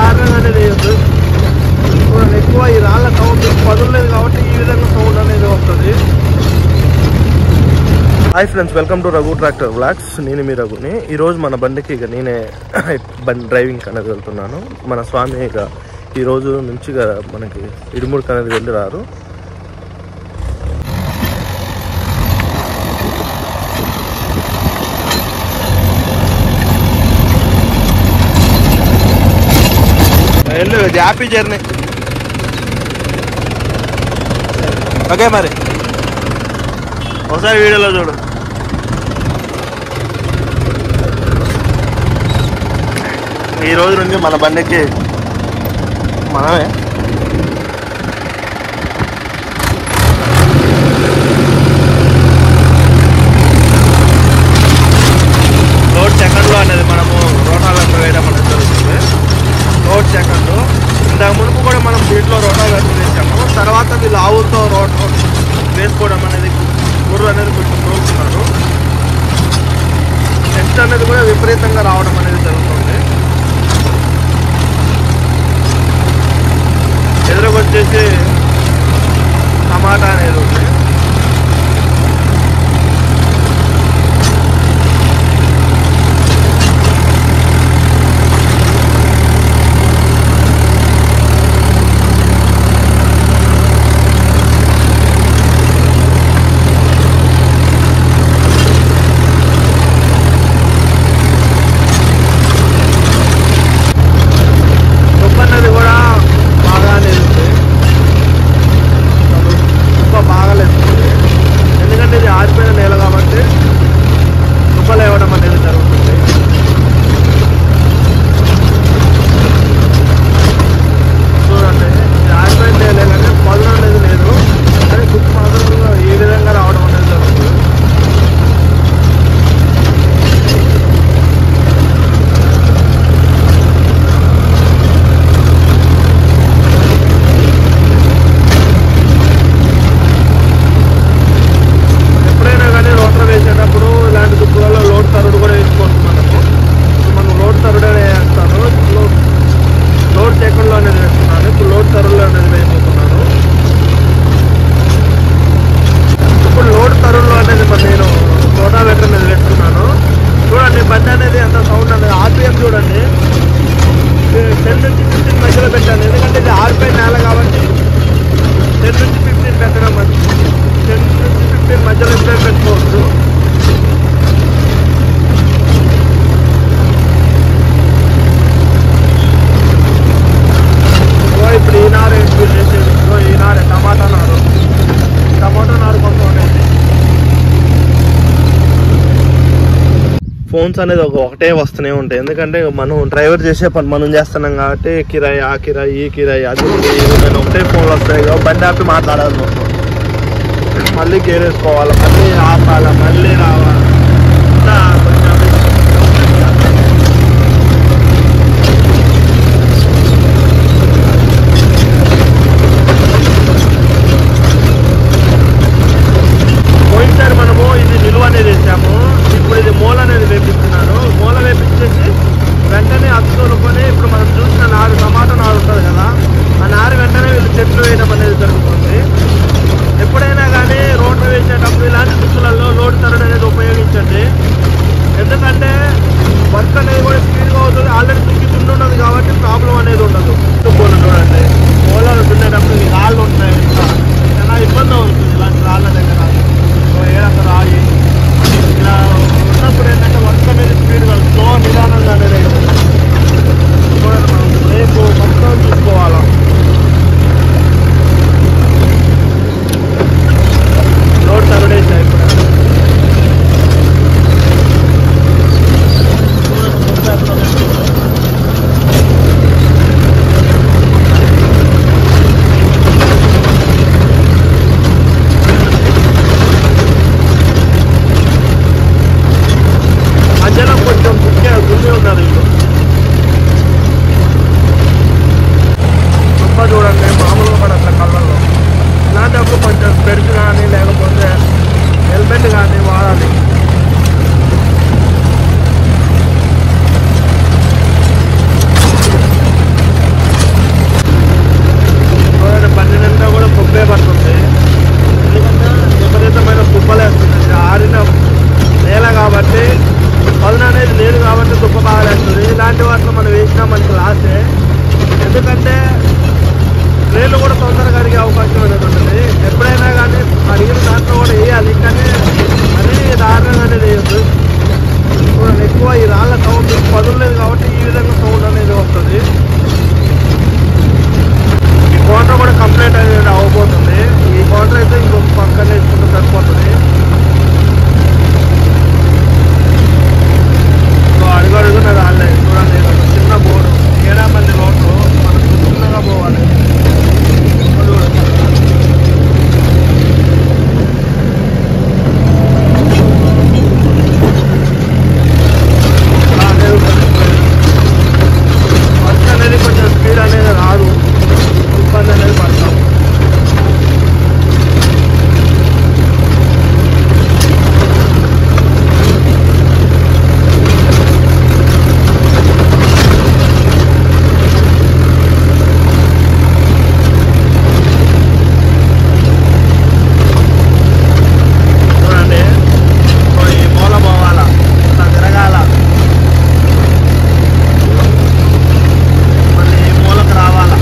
కారణంగా అనేది వేయద్దు చూడండి ఎక్కువ ఈ రాళ్ళ సౌండ్ పదులేదు కాబట్టి ఈ విధంగా సౌండ్ అనేది వస్తుంది hi friends welcome to Raghu tractor blogs నేను మీ రఘుని ఈరోజు మన బండికి ఇక నేనే బండి డ్రైవింగ్ అనేది వెళ్తున్నాను మన స్వామి ఇక ఈ రోజు నుంచి ఇక మనకి ఇడుముడికి అనేది వెళ్ళి రారు వెళ్ళు ఇది హ్యాపీ జర్నీ ఓకే మరి ఒకసారి వీడియోలో చూడు ఈ రోజు నుంచి మన బండికి మనమే రోడ్ సెకండ్లో అనేది మనము రోటాలు వేయడం అనేది జరుగుతుంది రోడ్ సెకండ్ ఇంతకు మునుపు కూడా మనం దీంట్లో రోటాలు వేసాము తర్వాత వీళ్ళు ఆవుతో రోడ్ వేసుకోవడం అనేది గుర్రు అనేది కొంచెం తోలుతున్నారు టెస్ట్ అనేది కూడా విపరీతంగా రావడం అనేది జరుగుతుంది ఎదురుకొచ్చేసి టమాటా అనేది ఉంది దుబ్బ అనేది కూడా బాగా అనేది ఉంది అసలు దుబ్బ బాగా లేస్తుంది ఎందుకంటే ఇది ఆరిపోయిన నేల కాబట్టి దుబ్బ లేవడం అనేది జరుగుతుంది చూడండి ఇది ఆరిపోయిన నేలే కానీ పదును అనేది లేదు కానీ దుబ్బ మాత్రం ఈ విధంగా రావడం అనేది జరుగుతుంది ఎప్పుడైనా కానీ రోటర్ వేసేటప్పుడు ఇలాంటి దుప్పులలో లోడ్ తరుడు కూడా వేసుకోవచ్చు మనము ఇప్పుడు మనం లోడ్ తరుడు అనేది వేస్తాను లోడ్ లోడ్ సెకండ్లో అనేది వేస్తున్నాను ఇప్పుడు లోడ్ తరుడులో అనేది వేయబోతున్నాను ఇప్పుడు లోడ్ తరుడులో అనేది మరి నేను రోటా వెటర్ అనేది వేస్తున్నాను చూడండి బండి అనేది ఎంత సౌండ్ అనేది ఆర్పిఎం చూడండి టెన్ నుంచి ఫిఫ్టీన్ మధ్యలో పెట్టాను ఎందుకంటే ఇది ఆరిపోయిన నేల కాబట్టి టెన్ నుంచి ఫిఫ్టీన్ పెట్టడం మంచిది టెన్ నుంచి ఫిఫ్టీన్ మధ్యలో ఎప్పుడైనా పెట్టుకోవచ్చు ఇదిగో ఇప్పుడు ఈ నారు ఎక్కువ చేసేది ఇదిగో ఈ నారే టమాటా నారు టమాటా నారు కొంచెం అనేది ఫోన్స్ అనేది ఒక ఒకటే వస్తూనే ఉంటాయి ఎందుకంటే మనం డ్రైవర్ చేసే పని మనం చేస్తున్నాం కాబట్టి కిరాయి ఆ కిరాయి ఈ కిరాయి అది ఉంది, ఇది ఉంది అని ఒకటే ఫోన్లు వస్తాయి కాబట్టి బండి ఆపి మాట్లాడాలి మనం. మళ్ళీ గేర్ వేసుకోవాలి మళ్ళీ ఆపాలి మళ్ళీ రావాలి అంతా కొంచెం పోయినసారి మనము ఇది నిలువ అనేది వేసాము ఇప్పుడు ఇది మూల అనేది వేపిస్తున్నాను మూల వేపించేసి వెంటనే అచ్చుకొని ఇప్పుడు మనం చూసిన నారు టమాటా నారు ఉంటుంది కదా ఆ నారు వెంటనే వీళ్ళు చెట్లు వేయడం అనేది జరుగుతుంది ఎప్పుడైనా కానీ రోడ్డు వేసేటప్పుడు ఇలాంటి దుక్కులలో లోడ్ తరుడు అనేది ఉపయోగించండి కూడా మనం వేసినా మనకి లాసే ఎందుకంటే ట్రైన్లు కూడా తొందరగా అడిగే అవకాశం అనేది ఉంటుంది ఎప్పుడైనా కానీ అడిగిన దాంట్లో కూడా వేయాలి కానీ మరీ దారుణంగా అనేది వేయద్దు చూడండి ఎక్కువ ఈ రాళ్ళ సౌండ్ పదులేదు కాబట్టి ఈ విధంగా సౌండ్ అనేది వస్తుంది ఈ కౌంటర్ కూడా కంప్లీట్ అనేది అవ్వబోతుంది ఈ కౌంటర్ అయితే ఇంకొక పక్కన వేసుకుంటే సరిపోతుంది సో అడుగు అడుగున రాలే చూడండి ఇది ఒక చిన్న బోర్డు ఏడా మంది రోడ్డు మనం చిన్నగా పోవాలి చూడండి అలాగే ఉంటుంది. వర్క్ అనేది కొంచెం స్పీడ్ అనేది రాదు ఇబ్బంది అనేది పడతాం చూడండి సో ఈ మూల పోవాలా ఇట్లా తిరగాల మళ్ళీ ఈ మూలకు రావాలా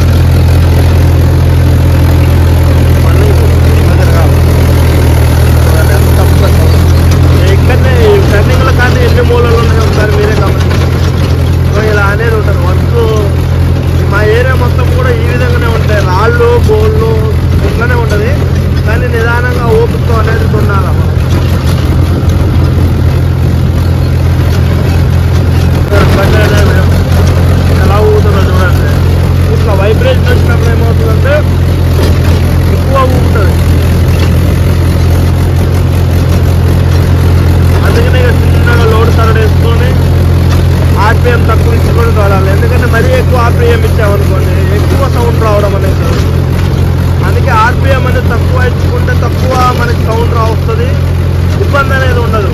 మళ్ళీ ఇట్లా తిరగాలి చూడండి ఎంత తక్కువ ఇక్కడనే ఈ టర్నింగ్లో కానీ ఎన్ని మూలలు ఉన్నాయో ఒకసారి మీరే గమనించండి సో ఇలా అనేది ఉంటుంది వర్క్ మా ఏరియా మొత్తం కూడా ఈ విధంగానే ఉంటాయి రాళ్ళు బోళ్ళు ఇట్లానే ఉంటుంది కానీ నిదానంగా ఓపికతో అనేది దున్నాల మనం బండి అనేది ఎలా ఊగుతుందో చూడండి ఇట్లా వైబ్రేషన్ వచ్చినప్పుడు ఏమవుతుందంటే ఎక్కువ ఊగుతుంది అందుకనే ఇక చిన్నగా లోడ్ సరడ్ వేసుకొని ఆర్పిఎం తక్కువ ఇచ్చుకొని తోలాలి ఎందుకంటే మరీ ఎక్కువ ఆర్పిఎం ఇచ్చామనుకోండి ఎక్కువ సౌండ్ రావడం అనేది అందుకే ఆర్పిఎం అనేది తక్కువ ఇచ్చుకుంటే తక్కువ మనకి సౌండ్ రా వస్తుంది ఇబ్బంది అనేది ఉండదు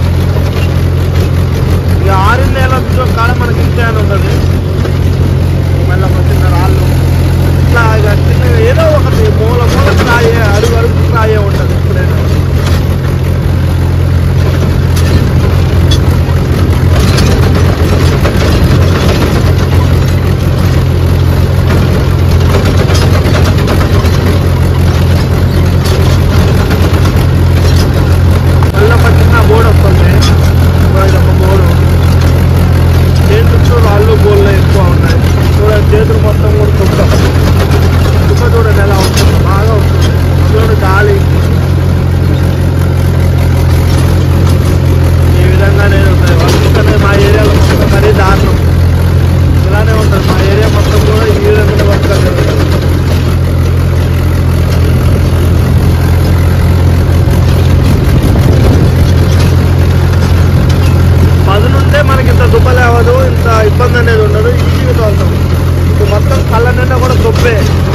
ఇక ఆరిన నేల కాడ మనకి ఇంతే అని ఉంటుంది మళ్ళీ ఒక చిన్న రాళ్ళు ఇట్లా ఇక చిన్న ఏదో ఒకటి మూల మూల రాయే అడుగు అడుగు రాయే ఉంటుంది ఎప్పుడైనా మళ్ళీ ఒక చిన్న బోర్డు వస్తుంది ఇప్పుడు ఇది ఒక బోర్డు దేని చుట్టూ రాళ్ళు బోళ్ళు ఎక్కువ ఉన్నాయి చూడండి చేతులు మొత్తం కూడా దుబ్బ దుబ్బ చూడండి ఎలా వస్తుంది బాగా వస్తుంది అందులో గాలి ఈ విధంగానే ఉంటాయి వర్క్ అనేది మా ఏరియాలో మొత్తం మరీ దారుణం ఇలానే ఉంటుంది మా ఏరియా మొత్తం కూడా ఈ విధంగానే వర్క్ అనేది ఉంటుంది పదునుంటే మనకి ఇంత దుబ్బలేవదు ఇంత ఇబ్బంది అనేది ఉండదు ఈజీగా తోలుతాం ఇప్పుడు మొత్తం కళ్ళ నిండా కూడా దుబ్బే